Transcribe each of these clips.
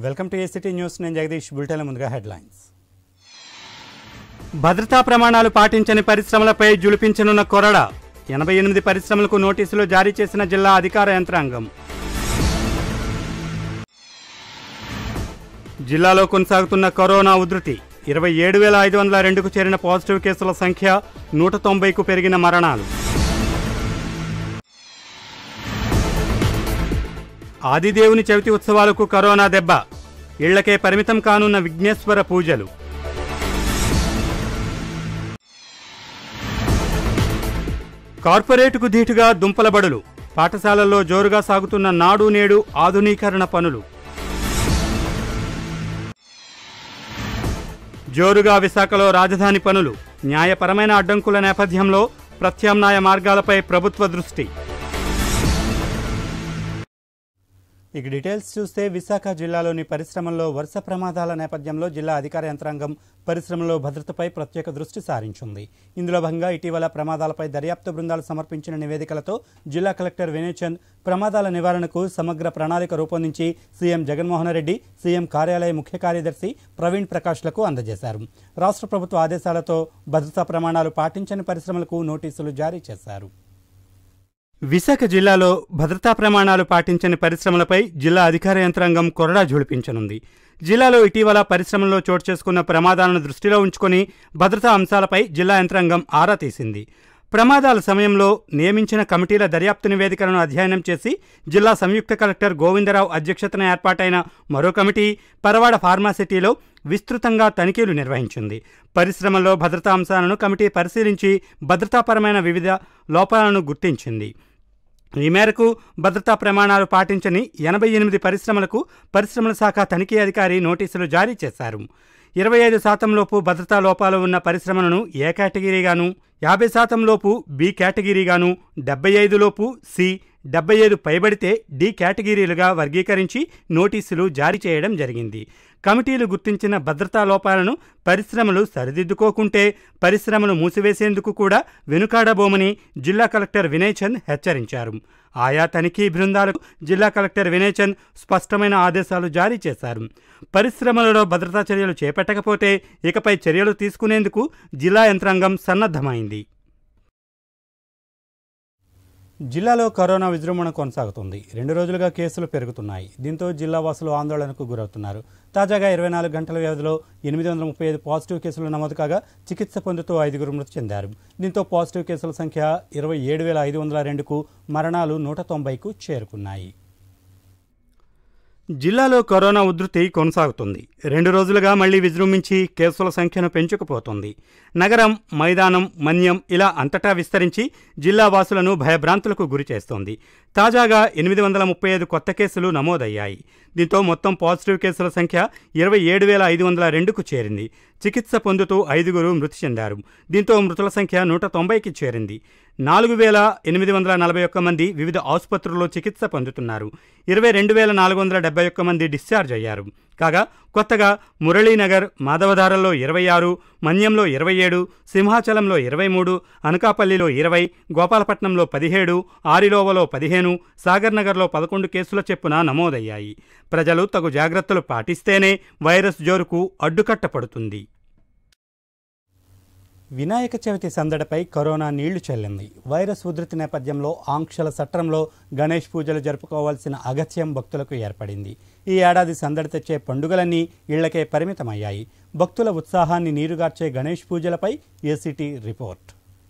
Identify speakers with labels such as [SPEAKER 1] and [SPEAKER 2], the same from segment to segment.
[SPEAKER 1] welcome to ACT news నేను Jagadish bulletin ముందుగా headlines భద్రతా ప్రమాణాలు పాటించని పరిశ్రమలపై జులిపించనున్న కొరడ ఎనభై ఎనిమిది పరిశ్రమలకు నోటీసులు జారీ చేసిన జిల్లా అధికార యంత్రాంగం జిల్లాలో కొనసాగుతున్న కరోనా ఉధృతి ఇరవై ఏడు వేల ఐదు వందల రెండుకు చేరిన పాజిటివ్ కేసుల సంఖ్య నూట తొంభైకు పెరిగిన మరణాలు ఆదిదేవుని చవితి ఉత్సవాలకు కరోనా దెబ్బ ఇళ్లకే పరిమితం కానున్న విఘ్నేశ్వర పూజలు కార్పొరేటుకు ధీటుగా దుంపల బడులు పాఠశాలల్లో జోరుగా సాగుతున్న నాడు నేడు ఆధునీకరణ పనులు జోరుగా విశాఖలో రాజధాని పనులు న్యాయపరమైన అడ్డంకుల నేపథ్యంలో ప్రత్యామ్నాయ మార్గాలపై ప్రభుత్వ దృష్టి ఇక డీటెయిల్స్ చూస్తే విశాఖ జిల్లాలోని పరిశ్రమల్లో వరుస ప్రమాదాల నేపథ్యంలో జిల్లా అధికార యంత్రాంగం పరిశ్రమల్లో భద్రతపై ప్రత్యేక దృష్టి సారించింది ఇందులో భాగంగా ఇటీవల ప్రమాదాలపై దర్యాప్తు బృందాలు సమర్పించిన నివేదికలతో జిల్లా కలెక్టర్ వినయ్ చంద్ ప్రమాదాల నివారణకు సమగ్ర ప్రణాళిక రూపొందించి సీఎం జగన్మోహన్ రెడ్డి సీఎం కార్యాలయ ముఖ్య కార్యదర్శి ప్రవీణ్ ప్రకాష్లకు అందజేశారు రాష్ట్ర ప్రభుత్వ ఆదేశాలతో భద్రతా ప్రమాణాలు పాటించని పరిశ్రమలకు నోటీసులు జారీ చేశారు విశాఖ జిల్లాలో భద్రతా ప్రమాణాలు పాటించని పరిశ్రమలపై జిల్లా అధికార యంత్రాంగం కొరడా జుడిపించనుంది జిల్లాలో ఇటీవల పరిశ్రమల్లో చోటు చేసుకున్న ప్రమాదాలను దృష్టిలో ఉంచుకొని భద్రతా అంశాలపై జిల్లా యంత్రాంగం ఆరా తీసింది ప్రమాదాల సమయంలో నియమించిన కమిటీల దర్యాప్తు నివేదికలను అధ్యయనం చేసి జిల్లా సంయుక్త కలెక్టర్ గోవిందరావు అధ్యక్షతన ఏర్పాటైన మరో కమిటీ పరవాడ ఫార్మాసిటీలో విస్తృతంగా తనిఖీలు నిర్వహించింది పరిశ్రమల్లో భద్రతా అంశాలను కమిటీ పరిశీలించి భద్రతాపరమైన వివిధ లోపాలను గుర్తించింది ఈ మేరకు భద్రతా ప్రమాణాలు పాటించని ఎనభై ఎనిమిది పరిశ్రమలకు పరిశ్రమల శాఖ తనిఖీ అధికారి నోటీసులు జారీ చేశారు ఇరవై ఐదు శాతం లోపు భద్రతా లోపాలు ఉన్న పరిశ్రమలను ఏ కేటగిరీగాను యాభై శాతం లోపు బి కేటగిరీగాను డెబ్బై ఐదు లోపు సి డెబ్బై ఐదు పైబడితే డి కేటగిరీలుగా వర్గీకరించి నోటీసులు జారీ చేయడం జరిగింది కమిటీలు గుర్తించిన భద్రతా లోపాలను పరిశ్రమలు సరిదిద్దుకోకుంటే పరిశ్రమలు మూసివేసేందుకు కూడా వెనుకాడబోమని జిల్లా కలెక్టర్ వినయ్ చంద్ హెచ్చరించారు ఆయా తనిఖీ బృందాలకు జిల్లా కలెక్టర్ వినయ్ చంద్ స్పష్టమైన ఆదేశాలు జారీ చేశారు పరిశ్రమలలో భద్రతా చర్యలు చేపట్టకపోతే ఇకపై చర్యలు తీసుకునేందుకు జిల్లా యంత్రాంగం సన్నద్ధమైంది జిల్లాలో కరోనా విజృంభణ కొనసాగుతుంది రెండు రోజులుగా కేసులు పెరుగుతున్నాయి దీంతో జిల్లా వాసులు ఆందోళనకు గురవుతున్నారు తాజాగా ఇరవై నాలుగు గంటల వ్యవధిలో ఎనిమిది వందల ముప్పై ఐదు పాజిటివ్ కేసులు నమోదు కాగా చికిత్స పొందుతూ ఐదుగురు మృతి చెందారు దీంతో పాజిటివ్ కేసుల సంఖ్య ఇరవై ఏడు వేల ఐదు వందల రెండుకు మరణాలు నూట తొంభైకు చేరుకున్నాయి జిల్లాలో కరోనా ఉధృతి కొనసాగుతుంది రెండు రోజులుగా మళ్లీ విజృంభించి కేసుల సంఖ్యను పెంచుకుపోతుంది నగరం మైదానం మన్యం ఇలా అంతటా విస్తరించి జిల్లా వాసులను భయభ్రాంతులకు గురి చేస్తోంది తాజాగా ఎనిమిది వందల ముప్పై ఐదు కొత్త కేసులు నమోదయ్యాయి దీంతో మొత్తం పాజిటివ్ కేసుల సంఖ్య ఇరవై ఏడు వేల ఐదు వందల రెండుకు చేరింది చికిత్స పొందుతూ ఐదుగురు మృతి చెందారు దీంతో మృతుల సంఖ్య నూట తొంభైకి చేరింది నాలుగు వేల ఎనిమిది వందల నలభై ఒక్క మంది వివిధ ఆసుపత్రుల్లో చికిత్స పొందుతున్నారు ఇరవై రెండు వేల నాలుగు వందల డెబ్బై ఒక్క మంది డిశ్చార్జ్ అయ్యారు కాగా కొత్తగా మురళీనగర్ మాధవధారల్లో ఇరవై ఆరు మన్యంలో ఇరవై ఏడు సింహాచలంలో ఇరవై మూడు అనకాపల్లిలో ఇరవై గోపాలపట్నంలో పదిహేడు ఆరిలోవలో పదిహేను సాగర్ నగర్లో పదకొండు కేసుల చెప్పున నమోదయ్యాయి ప్రజలు తగు జాగ్రత్తలు పాటిస్తేనే వైరస్ జోరుకు అడ్డుకట్ట పడుతుంది వినాయక చవితి సందడిపై కరోనా నీళ్లు చెల్లింది వైరస్ ఉధృతి నేపథ్యంలో ఆంక్షల సట్రంలో గణేష్ పూజలు జరుపుకోవాల్సిన అగత్యం భక్తులకు ఏర్పడింది ఈ ఏడాది సందడి తెచ్చే పండుగలన్నీ ఇళ్లకే పరిమితమయ్యాయి భక్తుల ఉత్సాహాన్ని నీరుగార్చే గణేష్ పూజలపై ఏసీటీ రిపోర్ట్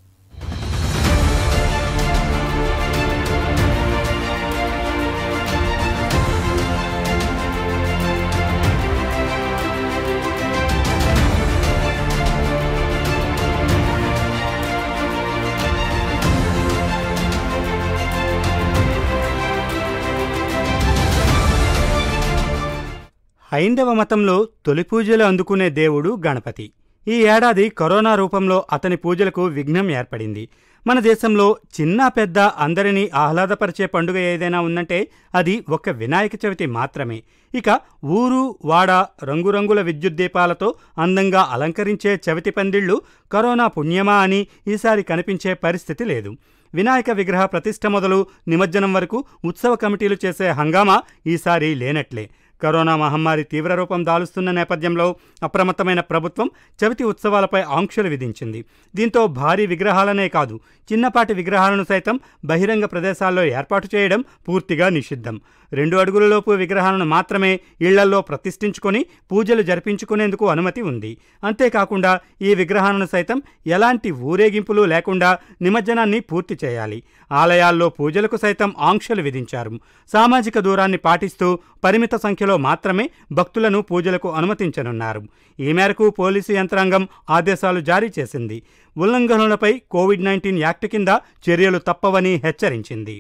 [SPEAKER 1] హైందవ మతంలో తొలి పూజలు అందుకునే దేవుడు గణపతి ఈ ఏడాది కరోనా రూపంలో అతని పూజలకు విఘ్నం ఏర్పడింది మన దేశంలో చిన్న పెద్ద అందరినీ ఆహ్లాదపరిచే పండుగ ఏదైనా ఉందంటే అది ఒక వినాయక చవితి మాత్రమే ఇక ఊరు వాడ రంగురంగుల విద్యుత్ దీపాలతో అందంగా అలంకరించే చవితి పందిళ్లు కరోనా పుణ్యమా అని ఈసారి కనిపించే పరిస్థితి లేదు వినాయక విగ్రహ ప్రతిష్ఠ మొదలు నిమజ్జనం వరకు ఉత్సవ కమిటీలు చేసే హంగామా ఈసారి లేనట్లే కరోనా మహమ్మారి తీవ్ర రూపం దాలుస్తున్న నేపథ్యంలో అప్రమత్తమైన ప్రభుత్వం చవితి ఉత్సవాలపై ఆంక్షలు విధించింది దీంతో భారీ విగ్రహాలనే కాదు చిన్నపాటి విగ్రహాలను సైతం బహిరంగ ప్రదేశాల్లో ఏర్పాటు చేయడం పూర్తిగా నిషిద్ధం రెండు అడుగులలోపు విగ్రహాలను మాత్రమే ఇళ్లల్లో ప్రతిష్ఠించుకొని పూజలు జరిపించుకునేందుకు అనుమతి ఉంది అంతేకాకుండా ఈ విగ్రహాలను సైతం ఎలాంటి ఊరేగింపులు లేకుండా నిమజ్జనాన్ని పూర్తి చేయాలి ఆలయాల్లో పూజలకు సైతం ఆంక్షలు విధించారు సామాజిక దూరాన్ని పాటిస్తూ పరిమిత సంఖ్యలో మాత్రమే భక్తులను పూజలకు అనుమతించనున్నారు ఈ మేరకు పోలీసు యంత్రాంగం ఆదేశాలు జారీ చేసింది ఉల్లంఘనలపై కోవిడ్ నైన్టీన్ యాక్ట్ కింద చర్యలు తప్పవని హెచ్చరించింది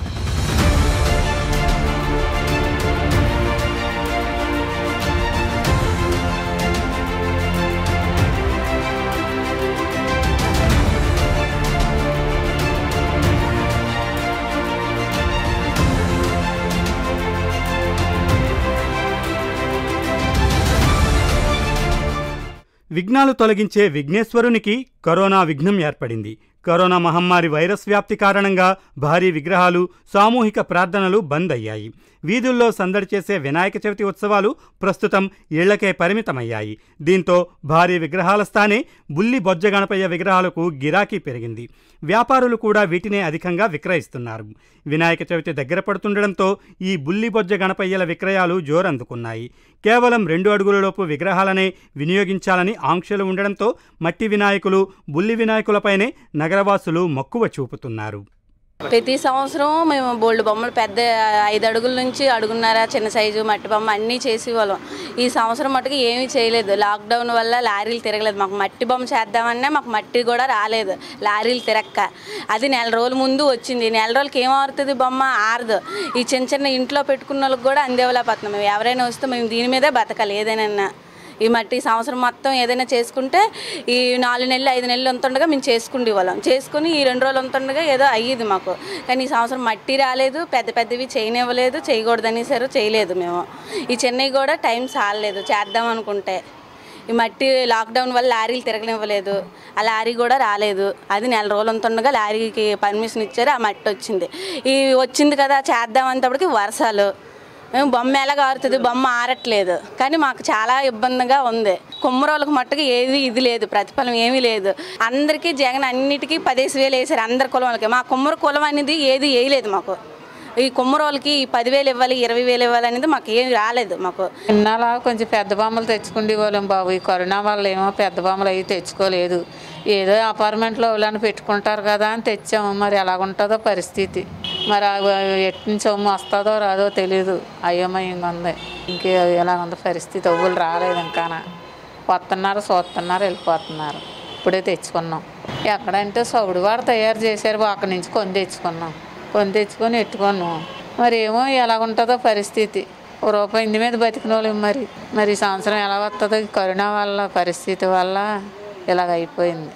[SPEAKER 1] విఘ్నాలు తొలగించే విఘ్నేశ్వరునికి కరోనా విఘ్నం ఏర్పడింది కరోనా మహమ్మారి వైరస్ వ్యాప్తి కారణంగా భారీ విగ్రహాలు సామూహిక ప్రార్థనలు బంద్ అయ్యాయి వీధుల్లో సందడి చేసే వినాయక చవితి ఉత్సవాలు ప్రస్తుతం ఇళ్లకే పరిమితమయ్యాయి దీంతో భారీ విగ్రహాల స్థానే బుల్లి బొజ్జ గణపయ్య విగ్రహాలకు గిరాకీ పెరిగింది వ్యాపారులు కూడా వీటినే అధికంగా విక్రయిస్తున్నారు వినాయక చవితి దగ్గర పడుతుండడంతో ఈ బుల్లి బొజ్జ గణపయ్యల విక్రయాలు జోరందుకున్నాయి కేవలం రెండు అడుగులలోపు విగ్రహాలనే వినియోగించాలని ఆంక్షలు ఉండడంతో మట్టి వినాయకులు బుల్లి వినాయకులపైనే నగరవాసులు మక్కువ చూపుతున్నారు
[SPEAKER 2] ప్రతి సంవత్సరం మేము బోల్డ్ బొమ్మలు పెద్ద ఐదు అడుగుల నుంచి అడుగున్నర చిన్న సైజు మట్టి బొమ్మ అన్నీ చేసేవాళ్ళం ఈ సంవత్సరం మటుకు ఏమీ చేయలేదు లాక్డౌన్ వల్ల లారీలు తిరగలేదు మాకు మట్టి బొమ్మ చేద్దామన్నా మాకు మట్టి కూడా రాలేదు లారీలు తిరక్క అది నెల రోజుల ముందు వచ్చింది నెల రోజులకి ఏమవుతుంది బొమ్మ ఆరదు ఈ చిన్న చిన్న ఇంట్లో పెట్టుకున్న వాళ్ళకి కూడా అందేవలేకపోతున్నాం మేము ఎవరైనా వస్తే మేము దీని మీదే బతకాలి ఏదైనా ఈ మట్టి ఈ సంవత్సరం మొత్తం ఏదైనా చేసుకుంటే ఈ నాలుగు నెలలు ఐదు నెలలు ఉంటుండగా మేము చేసుకుండే వాళ్ళం చేసుకుని ఈ రెండు రోజులు ఉంటుండగా ఏదో అయ్యేది మాకు కానీ ఈ సంవత్సరం మట్టి రాలేదు పెద్ద పెద్దవి చేయనివ్వలేదు చేయకూడదని సరే చేయలేదు మేము ఈ చెన్నై కూడా టైం సాలలేదు చేద్దాం అనుకుంటే ఈ మట్టి లాక్డౌన్ వల్ల లారీలు తిరగనివ్వలేదు ఆ లారీ కూడా రాలేదు అది నెల రోజులు ఉంటుండగా లారీకి పర్మిషన్ ఇచ్చారు ఆ మట్టి వచ్చింది ఈ వచ్చింది కదా చేద్దాం అంతప్పటికి వర్షాలు మేము బొమ్మ ఎలా కారుతుంది బొమ్మ ఆరట్లేదు కానీ మాకు చాలా ఇబ్బందిగా ఉంది కుమ్మరోళ్ళకి మట్టుకు ఏది ఇది లేదు ప్రతిఫలం ఏమీ లేదు అందరికీ జగన్ అన్నిటికీ పదేసి వేలు వేసారు అందరి కులం వాళ్ళకి మా కుమ్మర కులం అనేది ఏది వేయలేదు మాకు ఈ కుమ్మరోళ్ళకి ఈ పదివేలు ఇవ్వాలి ఇరవై వేలు ఇవ్వాలి అనేది మాకు ఏమి రాలేదు మాకు
[SPEAKER 3] ఇన్నాళ్ళ కొంచెం పెద్ద బొమ్మలు తెచ్చుకుండే వాళ్ళం బాబు ఈ కరోనా వల్ల ఏమో పెద్ద బొమ్మలు అవి తెచ్చుకోలేదు ఏదో అపార్ట్మెంట్లో వాళ్ళని పెట్టుకుంటారు కదా అని తెచ్చాము మరి ఎలాగుంటుందో పరిస్థితి మరి అవి ఎటు నుంచి సొమ్ము వస్తుందో రాదో తెలియదు అయోమయంగా ఉంది ఇంకే ఎలా ఉంది పరిస్థితి ఒవ్వులు రాలేదు ఇంకాన వస్తున్నారు చూస్తున్నారు వెళ్ళిపోతున్నారు ఇప్పుడే తెచ్చుకున్నాం ఎక్కడంటే సౌడువాడ తయారు చేశారు అక్కడి నుంచి కొని తెచ్చుకున్నాం కొని తెచ్చుకొని ఎట్టుకున్నాం మరి ఏమో ఎలాగుంటుందో పరిస్థితి ఓ రూపాయి ఇంటి మీద బతికిన వాళ్ళం మరి మరి ఈ సంవత్సరం ఎలా వస్తుందో ఈ కరోనా వల్ల పరిస్థితి వల్ల ఇలాగ అయిపోయింది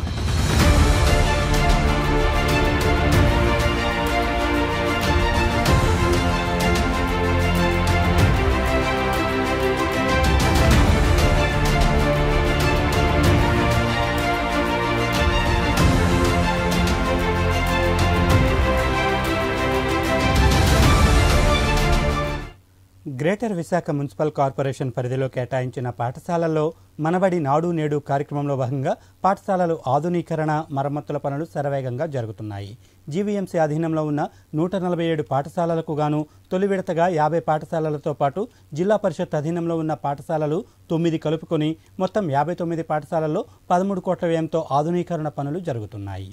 [SPEAKER 1] గ్రేటర్ విశాఖ మున్సిపల్ కార్పొరేషన్ పరిధిలో కేటాయించిన పాఠశాలల్లో మనబడి నాడు నేడు కార్యక్రమంలో భాగంగా పాఠశాలలు ఆధునీకరణ మరమ్మతుల పనులు శరవేగంగా జరుగుతున్నాయి జీవీఎంసీ అధీనంలో ఉన్న నూట నలభై ఏడు పాఠశాలలకు గాను తొలి విడతగా యాభై పాఠశాలలతో పాటు జిల్లా పరిషత్ అధీనంలో ఉన్న పాఠశాలలు తొమ్మిది కలుపుకొని మొత్తం యాభై తొమ్మిది పాఠశాలల్లో పదమూడు కోట్ల వ్యయంతో ఆధునీకరణ పనులు జరుగుతున్నాయి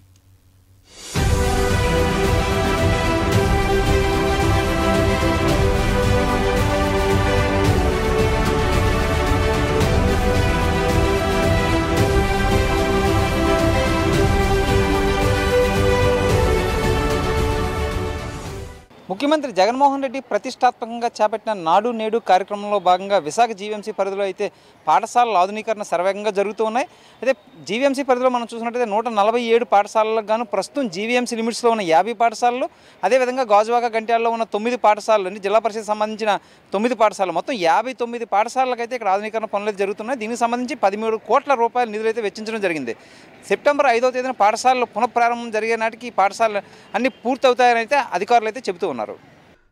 [SPEAKER 4] ముఖ్యమంత్రి జగన్మోహన్ రెడ్డి ప్రతిష్టాత్మకంగా చేపట్టిన నాడు నేడు కార్యక్రమంలో భాగంగా విశాఖ జీవీఎంసీ పరిధిలో అయితే పాఠశాలల ఆధునీకరణ సర్వేగంగా జరుగుతూ ఉన్నాయి అయితే జీవీఎంసీ పరిధిలో మనం చూసినట్టయితే నూట నలభై ఏడు పాఠశాలలకు గాను ప్రస్తుతం జీవీఎంసీ లిమిట్స్లో ఉన్న యాభై పాఠశాలలు అదేవిధంగా గాజువాక గంట్యాల్లో ఉన్న తొమ్మిది పాఠశాలలు అంటే జిల్లా పరిషత్ సంబంధించిన తొమ్మిది పాఠశాలలు మొత్తం యాభై తొమ్మిది పాఠశాలలకు అయితే ఇక్కడ ఆధునీకరణ పనులు అయితే జరుగుతున్నాయి దీనికి సంబంధించి పదిమూడు కోట్ల రూపాయల నిధులు అయితే వెచ్చించడం జరిగింది సెప్టెంబర్ ఐదవ తేదీన పాఠశాలలు పునఃప్రారంభం జరిగే నాటికి ఈ పాఠశాలలు అన్ని పూర్తవుతాయని అయితే అధికారులు అయితే చెబుతూ ఉన్నారు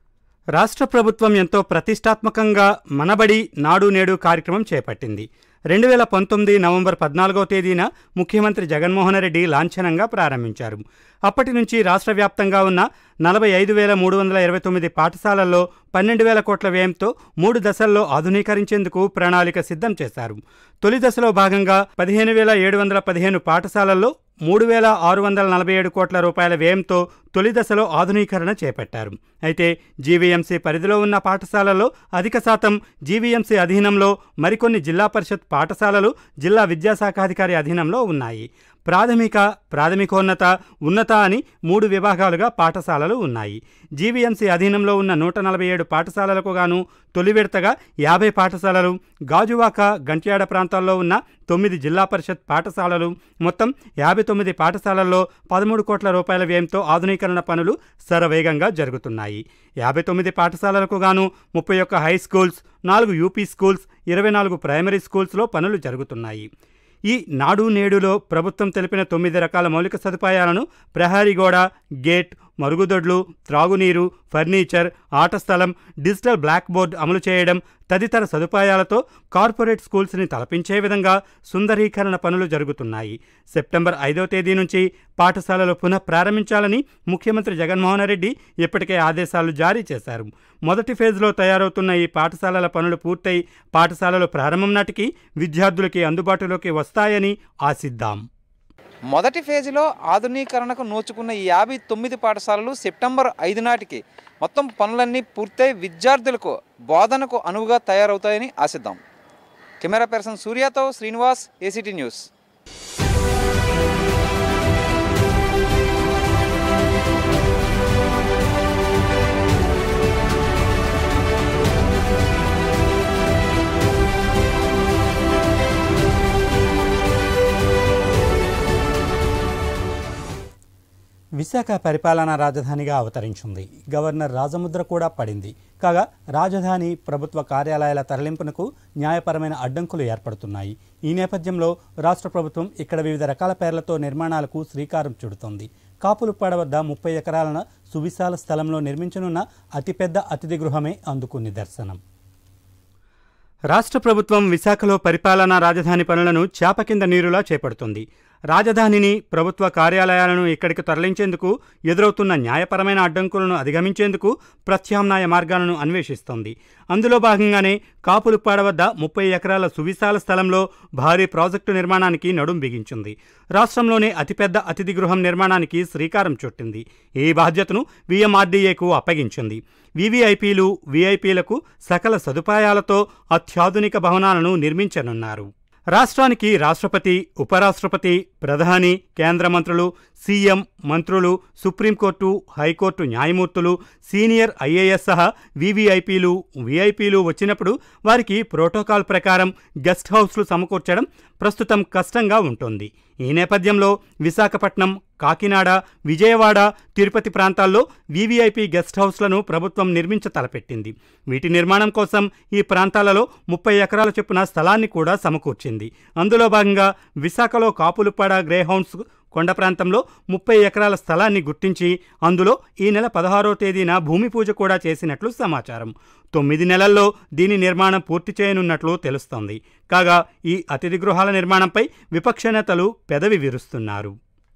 [SPEAKER 1] రాష్ట్ర ప్రభుత్వం ఎంతో ప్రతిష్టాత్మకంగా మనబడి నాడు నేడు కార్యక్రమం చేపట్టింది రెండు వేల పంతొమ్మిది నవంబర్ పద్నాలుగో తేదీన ముఖ్యమంత్రి జగన్మోహన్ రెడ్డి లాంఛనంగా ప్రారంభించారు అప్పటి నుంచి రాష్ట్ర వ్యాప్తంగా ఉన్న నలభై ఐదు వేల మూడు వందల ఇరవై తొమ్మిది పాఠశాలల్లో పన్నెండు వేల కోట్ల వ్యయంతో మూడు దశల్లో ఆధునీకరించేందుకు ప్రణాళిక సిద్ధం చేశారు తొలి దశలో భాగంగా పదిహేను వేల ఏడు వందల పదిహేను పాఠశాలల్లో మూడు వేల ఆరు వందల నలభై ఏడు కోట్ల రూపాయల వ్యయంతో తొలి దశలో ఆధునీకరణ చేపట్టారు అయితే జీవీఎంసీ పరిధిలో ఉన్న పాఠశాలల్లో అధిక శాతం జీవీఎంసీ అధీనంలో మరికొన్ని జిల్లా పరిషత్ పాఠశాలలు జిల్లా విద్యాశాఖాధికారి అధీనంలో ఉన్నాయి ప్రాథమిక ప్రాథమికోన్నత ఉన్నత అని మూడు విభాగాలుగా పాఠశాలలు ఉన్నాయి జీవీఎంసీ అధీనంలో ఉన్న నూట నలభై ఏడు పాఠశాలలకు గాను తొలి విడతగా యాభై పాఠశాలలు గాజువాక గంట్యాడ ప్రాంతాల్లో ఉన్న తొమ్మిది జిల్లా పరిషత్ పాఠశాలలు మొత్తం యాభై తొమ్మిది పాఠశాలల్లో పదమూడు కోట్ల రూపాయల వ్యయంతో ఆధునీకరణ పనులు శరవేగంగా జరుగుతున్నాయి యాభై తొమ్మిది పాఠశాలలకు గాను ముప్పై ఒక్క హై స్కూల్స్ నాలుగు యూపీ స్కూల్స్ ఇరవై నాలుగు ప్రైమరీ స్కూల్స్లో పనులు జరుగుతున్నాయి ఈ నాడు నేడులో ప్రభుత్వం తెలిపిన తొమ్మిది రకాల మౌలిక సదుపాయాలను ప్రహరీ గోడ గేట్ మరుగుదొడ్లు త్రాగునీరు ఫర్నిచర్ ఆట స్థలం డిజిటల్ బ్లాక్ బోర్డ్ అమలు చేయడం తదితర సదుపాయాలతో కార్పొరేట్ స్కూల్స్ని తలపించే విధంగా సుందరీకరణ పనులు జరుగుతున్నాయి సెప్టెంబర్ ఐదో తేదీ నుంచి పాఠశాలలు పునః ప్రారంభించాలని ముఖ్యమంత్రి జగన్మోహన్ రెడ్డి ఇప్పటికే ఆదేశాలు జారీ చేశారు మొదటి ఫేజ్లో తయారవుతున్న ఈ పాఠశాలల పనులు పూర్తయి పాఠశాలలు ప్రారంభం నాటికి విద్యార్థులకి అందుబాటులోకి వస్తాయని ఆశిద్దాం
[SPEAKER 4] మొదటి ఫేజ్లో ఆధునీకరణకు నోచుకున్న ఈ యాభై తొమ్మిది పాఠశాలలు సెప్టెంబర్ ఐదు నాటికి మొత్తం పనులన్నీ పూర్తయి విద్యార్థులకు బోధనకు అనువుగా తయారవుతాయని ఆశిద్దాం కెమెరా పర్సన్ సూర్యతో శ్రీనివాస్ ఏసీటీ న్యూస్
[SPEAKER 1] విశాఖ పరిపాలనా రాజధానిగా అవతరించింది గవర్నర్ రాజముద్ర కూడా పడింది కాగా రాజధాని ప్రభుత్వ కార్యాలయాల తరలింపునకు న్యాయపరమైన అడ్డంకులు ఏర్పడుతున్నాయి ఈ నేపథ్యంలో రాష్ట్ర ప్రభుత్వం ఇక్కడ వివిధ రకాల పేర్లతో నిర్మాణాలకు శ్రీకారం చుడుతోంది కాపులుప్పాడ వద్ద ముప్పై ఎకరాల సువిశాల స్థలంలో నిర్మించనున్న అతిపెద్ద అతిథి గృహమే అందుకు నిదర్శనం రాష్ట్ర ప్రభుత్వం విశాఖలో పరిపాలనా రాజధాని పనులను చాప కింద నీరులా చేపడుతుంది రాజధానిని ప్రభుత్వ కార్యాలయాలను ఇక్కడికి తరలించేందుకు ఎదురవుతున్న న్యాయపరమైన అడ్డంకులను అధిగమించేందుకు ప్రత్యామ్నాయ మార్గాలను అన్వేషిస్తోంది అందులో భాగంగానే కాపులుప్పాడ వద్ద ముప్పై ఎకరాల సువిశాల స్థలంలో భారీ ప్రాజెక్టు నిర్మాణానికి నడుం బిగించింది రాష్ట్రంలోనే అతిపెద్ద అతిథి గృహం నిర్మాణానికి శ్రీకారం చుట్టింది ఈ బాధ్యతను విఎంఆర్డీఏకు అప్పగించింది వివిఐపీలు విఐపీలకు సకల సదుపాయాలతో అత్యాధునిక భవనాలను నిర్మించనున్నారు రాష్ట్రానికి రాష్ట్రపతి ఉపరాష్ట్రపతి ప్రధాని కేంద్ర మంత్రులు సీఎం మంత్రులు సుప్రీంకోర్టు హైకోర్టు న్యాయమూర్తులు సీనియర్ ఐఏఎస్ సహా వీవీఐపీలు వీఐపీలు వచ్చినప్పుడు వారికి ప్రోటోకాల్ ప్రకారం గెస్ట్ హౌస్లు సమకూర్చడం ప్రస్తుతం కష్టంగా ఉంటుంది ఈ నేపథ్యంలో విశాఖపట్నం కాకినాడ విజయవాడ తిరుపతి ప్రాంతాల్లో వీవీఐపీ గెస్ట్ హౌస్లను ప్రభుత్వం నిర్మించ తలపెట్టింది వీటి నిర్మాణం కోసం ఈ ప్రాంతాలలో ముప్పై ఎకరాల చొప్పున స్థలాన్ని కూడా సమకూర్చింది అందులో భాగంగా విశాఖలో కాపులుపాడ గ్రే హౌన్స్ కొండ ప్రాంతంలో ముప్పై ఎకరాల స్థలాన్ని గుర్తించి అందులో ఈ నెల పదహారో తేదీన భూమి పూజ కూడా చేసినట్లు సమాచారం తొమ్మిది నెలల్లో దీని నిర్మాణం పూర్తి చేయనున్నట్లు తెలుస్తోంది కాగా ఈ అతిథి గృహాల నిర్మాణంపై విపక్ష నేతలు పెదవి విరుస్తున్నారు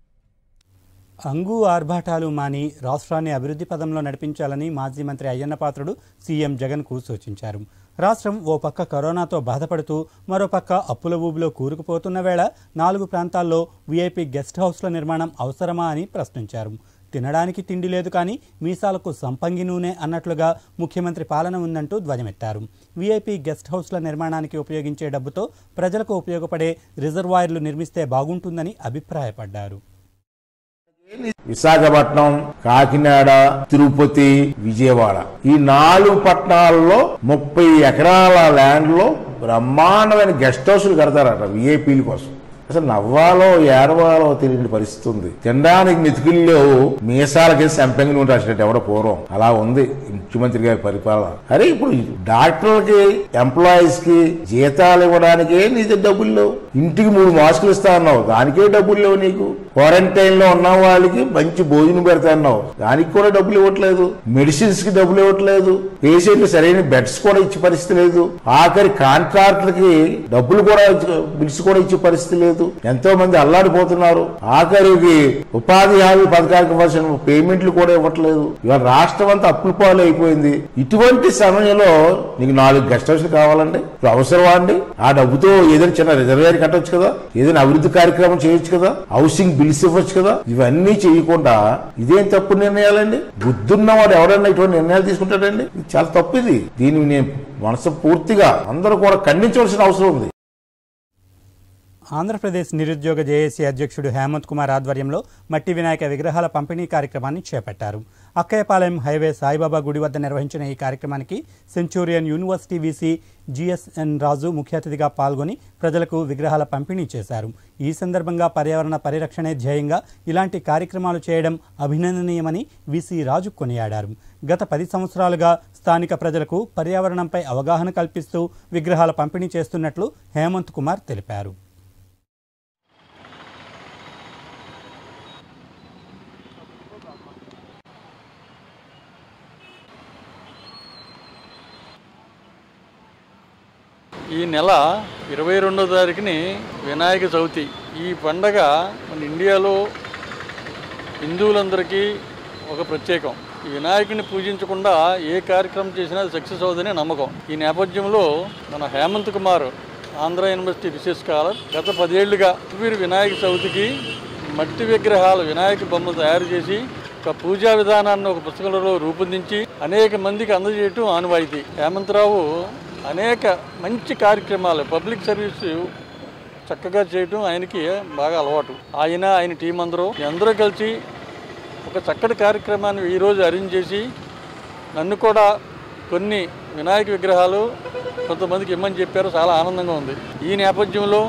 [SPEAKER 1] అంగు ఆర్భాటాలు మాని రాష్ట్రాన్ని అభివృద్ధి పదంలో నడిపించాలని మాజీ మంత్రి అయ్యన్న పాత్రుడు సీఎం జగన్కు సూచించారు రాష్ట్రం ఓ పక్క కరోనాతో బాధపడుతూ మరోపక్క అప్పుల ఊబిలో కూరుకుపోతున్న వేళ నాలుగు ప్రాంతాల్లో వీఐపీ గెస్ట్ హౌస్ల నిర్మాణం అవసరమా అని ప్రశ్నించారు తినడానికి తిండి లేదు కానీ మీసాలకు సంపంగి నూనె అన్నట్లుగా ముఖ్యమంత్రి పాలన ఉందంటూ ధ్వజమెత్తారు వీఐపీ గెస్ట్ హౌస్ల నిర్మాణానికి ఉపయోగించే డబ్బుతో ప్రజలకు ఉపయోగపడే రిజర్వాయర్లు నిర్మిస్తే బాగుంటుందని అభిప్రాయపడ్డారు
[SPEAKER 5] విశాఖపట్నం కాకినాడ తిరుపతి విజయవాడ ఈ నాలుగు పట్టణాల్లో ముప్పై ఎకరాల ల్యాండ్ లో బ్రహ్మాండమైన గెస్ట్ హౌస్లు కడతారట విఐపీల కోసం అసలు నవ్వాలో ఏడవాలో తెలియని పరిస్థితి ఉంది తినడానికి మెతుకుల్లో మీసాలకి సంపెంగి నూనె రాసినట్టు ఎవడో పూర్వం అలా ఉంది ముఖ్యమంత్రి గారి పరిపాలన అరే ఇప్పుడు డాక్టర్లకి ఎంప్లాయీస్ కి జీతాలు ఇవ్వడానికే నీ దగ్గర డబ్బులు లేవు ఇంటికి మూడు మాస్కులు ఇస్తా అన్నావు దానికే డబ్బులు లేవు నీకు క్వారంటైన్ లో ఉన్న వాళ్ళకి మంచి భోజనం పెడతాన్నావు దానికి కూడా డబ్బులు ఇవ్వట్లేదు మెడిసిన్స్ కి డబ్బులు ఇవ్వట్లేదు పేషెంట్లు సరైన బెడ్స్ కూడా ఇచ్చే పరిస్థితి లేదు ఆఖరి కాంట్రాక్టులకి డబ్బులు కూడా ఇచ్చే- బిల్స్ కూడా ఇచ్చే పరిస్థితి లేదు ఎంతో మంది అల్లాడిపోతున్నారు ఆఖరికి ఉపాధి హామీ పథకానికి ఇవ్వాల్సిన పేమెంట్లు కూడా ఇవ్వట్లేదు ఇవాళ రాష్ట్రం అంతా అప్పుల పాలు అయిపోయింది ఇటువంటి సమయంలో నీకు నాలుగు గెస్ట్ హౌస్లు కావాలండి ఇప్పుడు అవసరమా అండి ఆ డబ్బుతో ఏదైనా చిన్న రిజర్వేర్ కట్టొచ్చు కదా ఏదైనా అభివృద్ధి కార్యక్రమం చేయొచ్చు కదా హౌసింగ్ బిల్స్ ఇవ్వచ్చు కదా ఇవన్నీ చేయకుండా ఇదేం తప్పు నిర్ణయాలండి బుద్ధున్నవాడు ఎవడన్నా ఇటువంటి నిర్ణయాలు తీసుకుంటాడండి ఇది చాలా తప్పు ఇది దీన్ని నేను మనసు పూర్తిగా అందరూ కూడా ఖండించవలసిన అవసరం ఉంది
[SPEAKER 1] ఆంధ్రప్రదేశ్ నిరుద్యోగ జేఏసీ అధ్యక్షుడు హేమంత్ కుమార్ ఆధ్వర్యంలో మట్టి వినాయక విగ్రహాల పంపిణీ కార్యక్రమాన్ని చేపట్టారు అక్కయ్యపాలెం హైవే సాయిబాబా గుడి వద్ద నిర్వహించిన ఈ కార్యక్రమానికి Centurion University VC GSN Raju ముఖ్య అతిథిగా పాల్గొని ప్రజలకు విగ్రహాల పంపిణీ చేశారు ఈ సందర్భంగా పర్యావరణ పరిరక్షణే ధ్యేయంగా ఇలాంటి కార్యక్రమాలు చేయడం అభినందనీయమని వీసీ రాజు కొనియాడారు గత పది సంవత్సరాలుగా స్థానిక ప్రజలకు పర్యావరణంపై అవగాహన కల్పిస్తూ విగ్రహాల పంపిణీ చేస్తున్నట్లు హేమంత్ కుమార్ తెలిపారు
[SPEAKER 6] ఈ నెల ఇరవై రెండో తారీఖుని వినాయక చవితి ఈ పండగ మన ఇండియాలో హిందువులందరికీ ఒక ప్రత్యేకం ఈ వినాయకుని పూజించకుండా ఏ కార్యక్రమం చేసినా అది సక్సెస్ అవుతుందని నమ్మకం ఈ నేపథ్యంలో మన Hemant Kumar Andhra University research scholar గత పదేళ్లుగా వీరు వినాయక చవితికి మట్టి విగ్రహాలు వినాయక బొమ్మలు తయారు చేసి ఒక పూజా విధానాన్ని ఒక పుస్తకంలో రూపొందించి అనేక మందికి అందజేయటం ఆనవాయితీ హేమంతరావు అనేక మంచి కార్యక్రమాలు పబ్లిక్ సర్వీస్ చక్కగా చేయటం ఆయనకి బాగా అలవాటు ఆయన ఆయన టీం అందరూ మీ అందరూ కలిసి ఒక చక్కటి కార్యక్రమాన్ని ఈరోజు అరేంజ్ చేసి నన్ను కూడా కొన్ని వినాయక విగ్రహాలు కొంతమందికి ఇమ్మని చెప్పారు చాలా ఆనందంగా ఉంది ఈ నేపథ్యంలో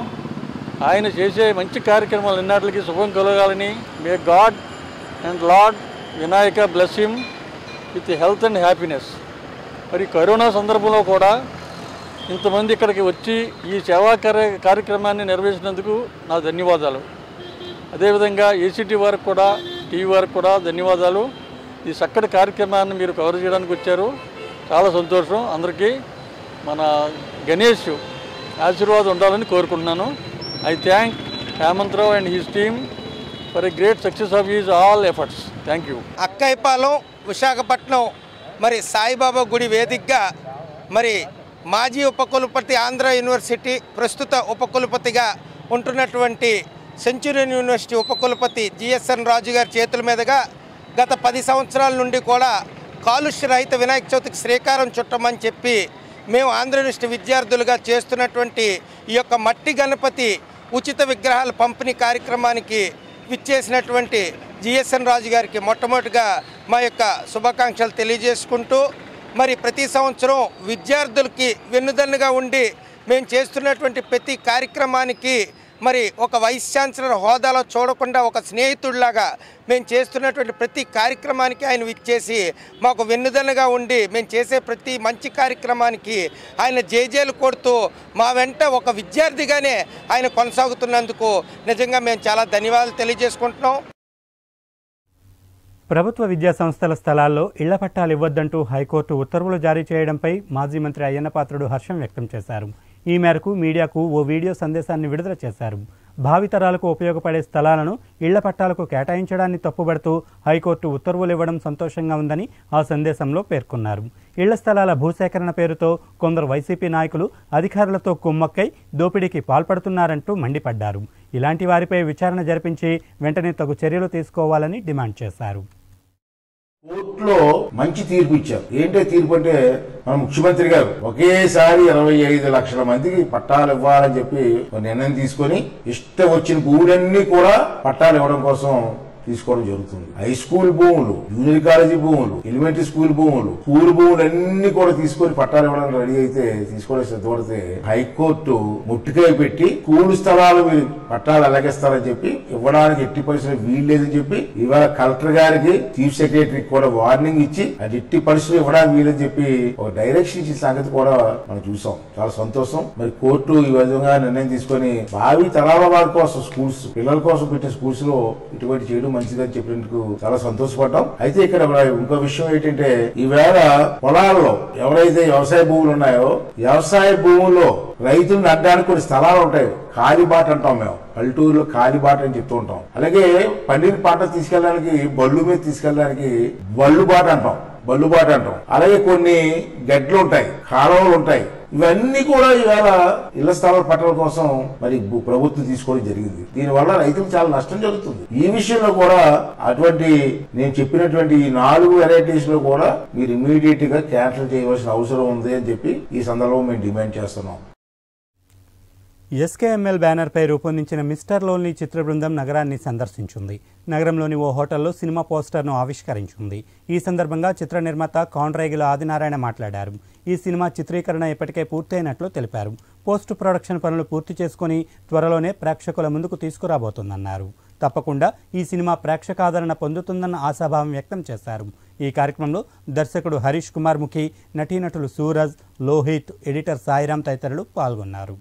[SPEAKER 6] ఆయన చేసే మంచి కార్యక్రమాలు ఎన్నాటికి శుభం కలగాలని may God and lord Vinayaka bless him with health and happiness మరి కరోనా సందర్భంలో కూడా ఇంతమంది ఇక్కడికి వచ్చి ఈ సేవా కార్య కార్యక్రమాన్ని నిర్వహించినందుకు నా ధన్యవాదాలు అదేవిధంగా ఏసీటీ వారికి కూడా టీవీ వారికి కూడా ధన్యవాదాలు ఈ చక్కటి కార్యక్రమాన్ని మీరు కవర్ చేయడానికి వచ్చారు చాలా సంతోషం అందరికీ మన గణేష్ ఆశీర్వాదం ఉండాలని కోరుకుంటున్నాను I thank Hemantharao and his team for a great success of his all efforts thank you
[SPEAKER 7] Akkayapalem Visakhapatnam మరి సాయిబాబా గుడి వేదికగా మరి మాజీ ఉపకులపతి ఆంధ్ర యూనివర్సిటీ ప్రస్తుత ఉపకులపతిగా ఉంటున్నటువంటి సెంచురియన్ యూనివర్సిటీ ఉపకులపతి జిఎస్ఎన్ రాజు గారి చేతుల మీదుగా గత పది సంవత్సరాల నుండి కూడా కాలుష్య రహిత వినాయక చవితికి శ్రీకారం చుట్టమని చెప్పి మేము ఆంధ్ర యూనివర్సిటీ విద్యార్థులుగా చేస్తున్నటువంటి ఈ యొక్క మట్టి గణపతి ఉచిత విగ్రహాల పంపిణీ కార్యక్రమానికి విచ్చేసినటువంటి జిఎస్ఎన్ రాజు గారికి మొట్టమొదటిగా మా యొక్క శుభాకాంక్షలు తెలియజేసుకుంటూ మరి ప్రతి సంవత్సరం విద్యార్థులకి వెన్నుదన్నుగా ఉండి మేము చేస్తున్నటువంటి ప్రతి కార్యక్రమానికి మరి ఒక వైస్ ఛాన్సలర్ హోదాలో చూడకుండా ఒక స్నేహితుడిలాగా మేము చేస్తున్నటువంటి ప్రతి కార్యక్రమానికి ఆయన విచ్చేసి మాకు వెన్నుదన్నుగా ఉండి మేము చేసే ప్రతి మంచి కార్యక్రమానికి ఆయన జేజేలు కొడుతూ మా వెంట ఒక విద్యార్థిగానే ఆయన కొనసాగుతున్నందుకు నిజంగా మేము చాలా ధన్యవాదాలు తెలియజేసుకుంటున్నాం
[SPEAKER 1] ప్రభుత్వ విద్యా సంస్థల స్థలాల్లో ఇళ్ల పట్టాలు ఇవ్వొద్దంటూ హైకోర్టు ఉత్తర్వులు జారీ చేయడంపై మాజీ మంత్రి అయ్యన్నపాత్రుడు హర్షం వ్యక్తం చేశారు ఈ మేరకు మీడియాకు ఓ వీడియో సందేశాన్ని విడుదల చేశారు భావితరాలకు ఉపయోగపడే స్థలాలను ఇళ్ల పట్టాలకు కేటాయించడాన్ని తప్పుబడుతూ హైకోర్టు ఉత్తర్వులు ఇవ్వడం సంతోషంగా ఉందని ఆ సందేశంలో పేర్కొన్నారు ఇళ్ల స్థలాల భూసేకరణ పేరుతో కొందరు వైసీపీ నాయకులు అధికారులతో కుమ్మక్కై దోపిడీకి పాల్పడుతున్నారంటూ మండిపడ్డారు ఇలాంటి వారిపై విచారణ జరిపించి వెంటనే తగు చర్యలు తీసుకోవాలని డిమాండ్ చేశారు
[SPEAKER 5] కోర్టులో మంచి తీర్పు ఇచ్చారు ఏంటో తీర్పు అంటే మన ముఖ్యమంత్రి గారు ఒకేసారి ఇరవై ఐదు లక్షల మందికి పట్టాలు ఇవ్వాలని చెప్పి ఒక నిర్ణయం తీసుకొని ఇష్టం వచ్చిన భూములన్నీ కూడా పట్టాలు ఇవ్వడం కోసం తీసుకోవడం జరుగుతుంది హై స్కూల్ భూములు జూనియర్ కాలేజీ భూములు ఎలిమెంటరీ స్కూల్ భూములు స్కూల్ భూములు అన్ని కూడా తీసుకొని పట్టాలు ఇవ్వడానికి రెడీ అయితే తీసుకోవడం సిద్ధపడితే హైకోర్టు ముట్టికాయ పెట్టి స్కూల్ స్థలాలు మీరు పట్టాలు ఎలాగేస్తారని చెప్పి ఇవ్వడానికి ఎట్టి పరిస్థితులు వీల్లేదని చెప్పి ఇవాళ కలెక్టర్ గారికి చీఫ్ సెక్రటరీకి కూడా వార్నింగ్ ఇచ్చి అది ఎట్టి పరిస్థితులు ఇవ్వడానికి వీలని చెప్పి ఒక డైరెక్షన్ ఇచ్చిన సంగతి కూడా మనం చూసాం చాలా సంతోషం మరి కోర్టు ఈ విధంగా నిర్ణయం తీసుకొని భావి తరాల వారి కోసం స్కూల్స్ పిల్లల కోసం పెట్టిన స్కూల్స్ లో ఇటువంటి చేయడం మంచిదని చెప్పినందుకు చాలా సంతోషపడ్డాం అయితే ఇక్కడ ఇంకో విషయం ఏంటంటే ఈవేళ పొలాల్లో ఎవరైతే వ్యవసాయ భూములు ఉన్నాయో వ్యవసాయ భూముల్లో రైతులను అడ్డానికి కొన్ని స్థలాలు ఉంటాయి కాలిబాట అంటాం మేము పల్లెటూరులో కాలిబాట అని చెప్తూ ఉంటాం అలాగే పండిన పంట తీసుకెళ్ళడానికి బళ్ళు మీద తీసుకెళ్ళడానికి బళ్ళు బాట అంటాం బల్లుబాటు అంటాం అలాగే కొన్ని గడ్లు ఉంటాయి కాలువలు ఉంటాయి ఇవన్నీ కూడా ఇవాళ ఇళ్ల స్థలాల పట్టణం కోసం మరి భూ- ప్రభుత్వం తీసుకోవడం జరిగింది దీనివల్ల రైతులకు చాలా నష్టం జరుగుతుంది ఈ విషయంలో కూడా అటువంటి నేను చెప్పినటువంటి ఈ నాలుగు వెరైటీస్ లో కూడా మీరు ఇమీడియట్ గా క్యాన్సిల్ చేయవలసిన అవసరం ఉంది అని చెప్పి ఈ సందర్భంలో మేము డిమాండ్ చేస్తున్నాం
[SPEAKER 1] ఎస్కేఎంఎల్ బ్యానర్పై రూపొందించిన మిస్టర్ లోన్లీ చిత్ర బృందం నగరాన్ని సందర్శించింది నగరంలోని ఓ హోటల్లో సినిమా పోస్టర్ను ఆవిష్కరించింది ఈ సందర్భంగా చిత్ర నిర్మాత కాండ్రైగుల ఆదినారాయణ మాట్లాడారు ఈ సినిమా చిత్రీకరణ ఇప్పటికే పూర్తయినట్లు తెలిపారు పోస్ట్ ప్రొడక్షన్ పనులు పూర్తి చేసుకుని త్వరలోనే ప్రేక్షకుల ముందుకు తీసుకురాబోతుందన్నారు తప్పకుండా ఈ సినిమా ప్రేక్షకాదరణ పొందుతుందన్న ఆశాభావం వ్యక్తం చేశారు ఈ కార్యక్రమంలో దర్శకుడు హరీష్ కుమార్ ముఖి నటీనటులు సూరజ్ లోహిత్ ఎడిటర్ సాయిరాం తదితరులు పాల్గొన్నారు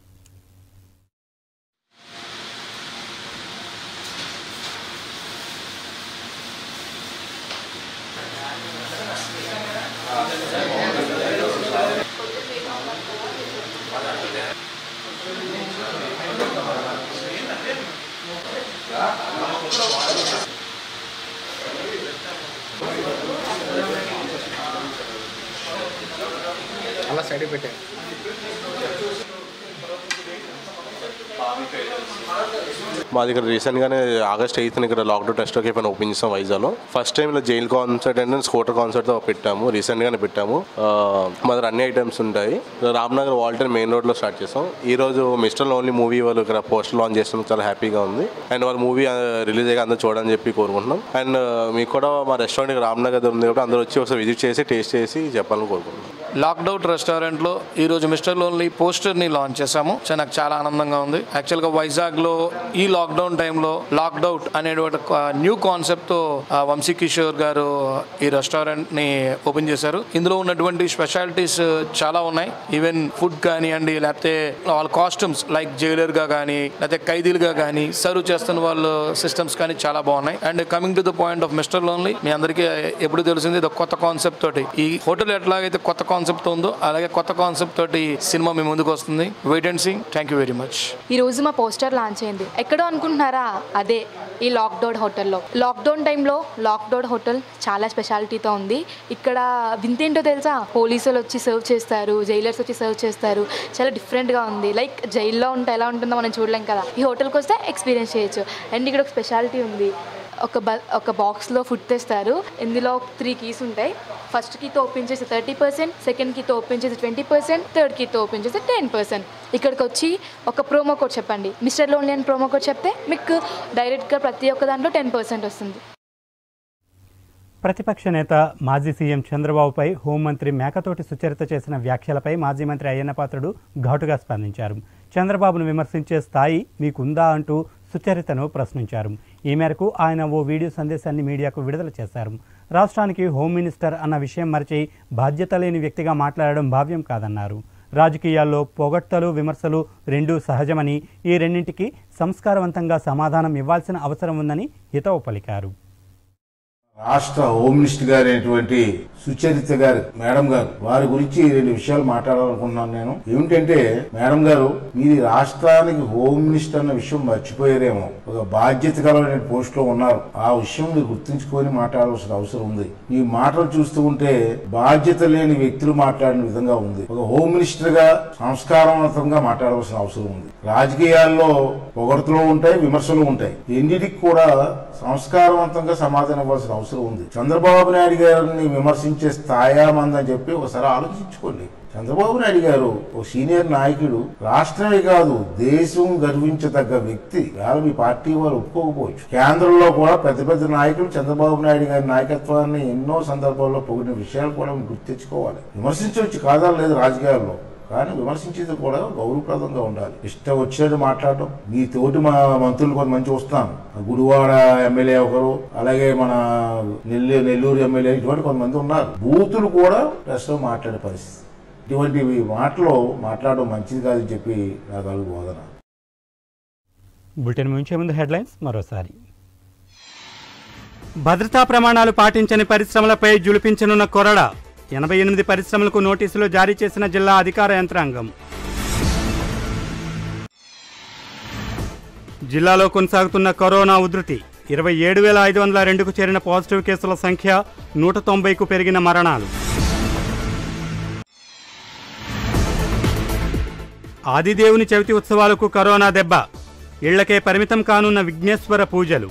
[SPEAKER 8] అలా సైడ్ పెట్టాను
[SPEAKER 9] మాది ఇక్కడ రీసెంట్గానే ఆగస్ట్ ఎయిత్ ఇక్కడ లాక్డౌన్ టెస్ట్ కేఫ్ అని ఓపెన్ చేసాం వైజాగ్లో ఫస్ట్ టైం ఇలా జైల్ కాన్సర్ట్ అండ్ స్కూటర్ కాన్సర్ట్తో పెట్టాము రీసెంట్గానే పెట్టాము ఆ, మా దగ్గర అన్ని ఐటమ్స్ ఉంటాయి రామ్నగర్ వాల్టన్ మెయిన్ రోడ్లో స్టార్ట్ చేసాం ఈ రోజు మిస్టర్ ఓన్లీ మూవీ వాళ్ళు ఇక్కడ పోస్టర్ లాంచ్ చేస్తాం చాలా హ్యాపీగా ఉంది అండ్ వాళ్ళ మూవీ రిలీజ్ అయ్యి అందరూ చూడని చెప్పి కోరుకుంటున్నాం అండ్ మీకు కూడా మా రెస్టారెంట్ ఇక్కడ రామ్నగర్ ఉంది కాబట్టి అందరూ వచ్చి ఒకసారి విజిట్ చేసి టేస్ట్ చేసి చెప్పాలని కోరుకుంటున్నాం
[SPEAKER 8] లాక్డౌన్ రెస్టారెంట్లో ఈ రోజు మిస్టర్ లోన్లీ పోస్టర్ ని లాంచ్ చేశాము సో నాకు చాలా ఆనందంగా ఉంది యాక్చువల్ గా వైజాగ్ లో ఈ లాక్డౌన్ టైంలో లాక్డౌట్ అనే ఒక న్యూ కాన్సెప్ట్ తో ఆ, వంశీ కిషోర్ గారు ఈ రెస్టారెంట్ ని ఓపెన్ చేశారు ఇందులో ఉన్నటువంటి స్పెషాలిటీస్ చాలా ఉన్నాయి ఈవెన్ ఫుడ్ కానివ్వండి లేకపోతే వాళ్ళ కాస్ట్యూమ్స్ లైక్ జైలర్ గా కానీ లేకపోతే ఖైదీలుగా కానీ సర్వ్ చేస్తున్న వాళ్ళు సిస్టమ్స్ కానీ చాలా బాగున్నాయి and coming to the point of Mr Lonely మీ అందరికీ ఎప్పుడు తెలిసింది ఇది ఒక కొత్త కాన్సెప్ట్ తోటి ఈ హోటల్ ఎట్లాగైతే కొత్త కాన్సెప్ట్ తో ఉందో అలాగే కొత్త కాన్సెప్ట్ తోటి సినిమా మీ ముందుకు వస్తుంది wait and see thank you very much
[SPEAKER 10] ఈ రోజు మా పోస్టర్ లాంచ్ అయింది ఎక్కడో అనుకుంటున్నారా అదే ఈ లాక్డౌన్ హోటల్లో లాక్డౌన్ టైంలో లాక్డౌన్ హోటల్ చాలా స్పెషాలిటీతో ఉంది ఇక్కడ వింతేంటో తెలుసా పోలీసులు వచ్చి సర్వ్ చేస్తారు జైలర్స్ వచ్చి సర్వ్ చేస్తారు చాలా డిఫరెంట్గా ఉంది లైక్ జైల్లో ఉంటే ఎలా ఉంటుందో మనం చూడలేం కదా ఈ హోటల్కి వస్తే ఎక్స్పీరియన్స్ చేయొచ్చు అండ్ ఇక్కడ ఒక స్పెషాలిటీ ఉంది ఒక బ ఒక బాక్స్లో ఫుడ్ తెస్తారు ఇందులో త్రీ కీస్ ఉంటాయి ఫస్ట్ కీతో ఓపెన్ చేసి థర్టీ పర్సెంట్ సెకండ్ కీతో ఓపెన్ చేసి ట్వంటీ పర్సెంట్ థర్డ్ కీతో ఓపెన్ చేసి టెన్ పర్సెంట్ ఇక్కడికి వచ్చి ఒక ప్రోమో కోడ్ చెప్పండి మిస్టర్ లోన్లీ అని ప్రోమో కోడ్ చెప్తే మీకు డైరెక్ట్గా ప్రతి ఒక్క దాంట్లో టెన్ పర్సెంట్ వస్తుంది
[SPEAKER 1] ప్రతిపక్ష నేత మాజీ సీఎం చంద్రబాబుపై హోంమంత్రి మేకతోటి సుచరిత చేసిన వ్యాఖ్యలపై మాజీ మంత్రి అయ్యన్నపాత్రుడు ఘాటుగా స్పందించారు చంద్రబాబును విమర్శించే స్థాయి మీకుందా అంటూ సుచరితను ప్రశ్నించారు ఈ మేరకు ఆయన ఓ వీడియో సందేశాన్ని మీడియాకు విడుదల చేశారు రాష్ట్రానికి హోం మినిస్టర్ అన్న విషయం మరిచి బాధ్యత లేని వ్యక్తిగా మాట్లాడడం భావ్యం కాదన్నారు రాజకీయాల్లో పొగడ్తలు విమర్శలు రెండూ సహజమని ఈ రెండింటికి సంస్కారవంతంగా సమాధానం ఇవ్వాల్సిన అవసరం ఉందని హితవు పలికారు
[SPEAKER 5] రాష్ట్ర హోమ్ మినిస్టర్ గారు అయినటువంటి సుచరిత గారు మేడం గారు వారి గురించి రెండు విషయాలు మాట్లాడాలనుకుంటున్నాను నేను ఏమిటంటే మేడం గారు మీరు ఈ రాష్ట్రానికి హోమ్ మినిస్టర్ అన్న విషయం మర్చిపోయారేమో ఒక బాధ్యత గలమైన పోస్ట్ లో ఉన్నారు ఆ విషయం మీరు గుర్తుంచుకొని మాట్లాడాల్సిన అవసరం ఉంది ఈ మాటలు చూస్తూ ఉంటే బాధ్యత లేని వ్యక్తులు మాట్లాడిన విధంగా ఉంది ఒక హోమ్ మినిస్టర్ గా సంస్కారవంతంగా మాట్లాడవలసిన అవసరం ఉంది రాజకీయాల్లో పొగడ్తలు ఉంటాయి విమర్శలు ఉంటాయి ఎన్నిటికి కూడా సంస్కారవంతంగా సమాధానం ఇవ్వాల్సిన అవసరం ఉంది చంద్రబాబు నాయుడు గారిని విమర్శించే స్థాయా మందని చెప్పి ఒకసారి ఆలోచించుకోండి చంద్రబాబు నాయుడు గారు ఓ సీనియర్ నాయకుడు రాష్ట్రమే కాదు దేశం గర్వించదగ్గ వ్యక్తి ఇవాళ మీ పార్టీ వారు ఒప్పుకోకపోవచ్చు కేంద్రంలో కూడా పెద్ద పెద్ద నాయకులు చంద్రబాబు నాయుడు గారి నాయకత్వాన్ని ఎన్నో సందర్భాల్లో పొగిడిన విషయాలు కూడా మీరు గుర్తు తెచ్చుకోవాలి విమర్శించవచ్చు కాదా లేదు రాజకీయాల్లో కానీ విమర్శించేది కూడా గౌరవప్రదంగా ఉండాలి ఇష్టం వచ్చేది మాట్లాడడం మీ తోటి మా మంత్రులు కొంతమంది చూస్తాను గుడివాడ ఎమ్మెల్యే ఒకరు అలాగే మన నెల్లూరు నెల్లూరు ఎమ్మెల్యే ఇటువంటి కొంతమంది ఉన్నారు బూతులు కూడా ప్రెస్లో మాట్లాడే పరిస్థితి ఇటువంటి మాటలు మాట్లాడడం మంచిది కాదని చెప్పి నాకు అడుగు బోధన
[SPEAKER 1] బులెటిన్ ముంచే ముందు హెడ్లైన్స్ మరోసారి భద్రతా ప్రమాణాలు పాటించని పరిశ్రమలపై జులిపించనున్న కొరడ ఎనభై ఎనిమిది పరిశ్రమలకు నోటీసులు జారీ చేసిన జిల్లా అధికార యంత్రాంగం జిల్లాలో కొనసాగుతున్న కరోనా ఉధృతి ఇరవై ఏడు వేల ఐదు వందల రెండుకు చేరిన పాజిటివ్ కేసుల సంఖ్య నూట తొంభైకు పెరిగిన మరణాలు ఆదిదేవుని చవితి ఉత్సవాలకు కరోనా దెబ్బ ఇళ్లకే పరిమితం కానున్న విఘ్నేశ్వర పూజలు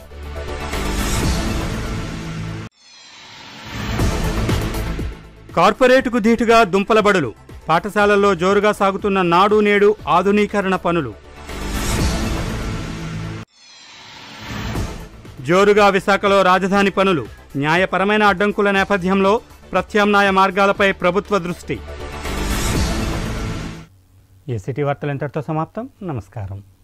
[SPEAKER 1] కార్పొరేటుకు ధీటుగా దుంపల బడులు పాఠశాలల్లో జోరుగా సాగుతున్న నాడు నేడు ఆధునీకరణ పనులు జోరుగా విశాఖలో రాజధాని పనులు న్యాయపరమైన అడ్డంకుల నేపథ్యంలో ప్రత్యామ్నాయ మార్గాలపై ప్రభుత్వ దృష్టి ఏసీటీ వార్తలు ఇంతటితో సమాప్తం నమస్కారం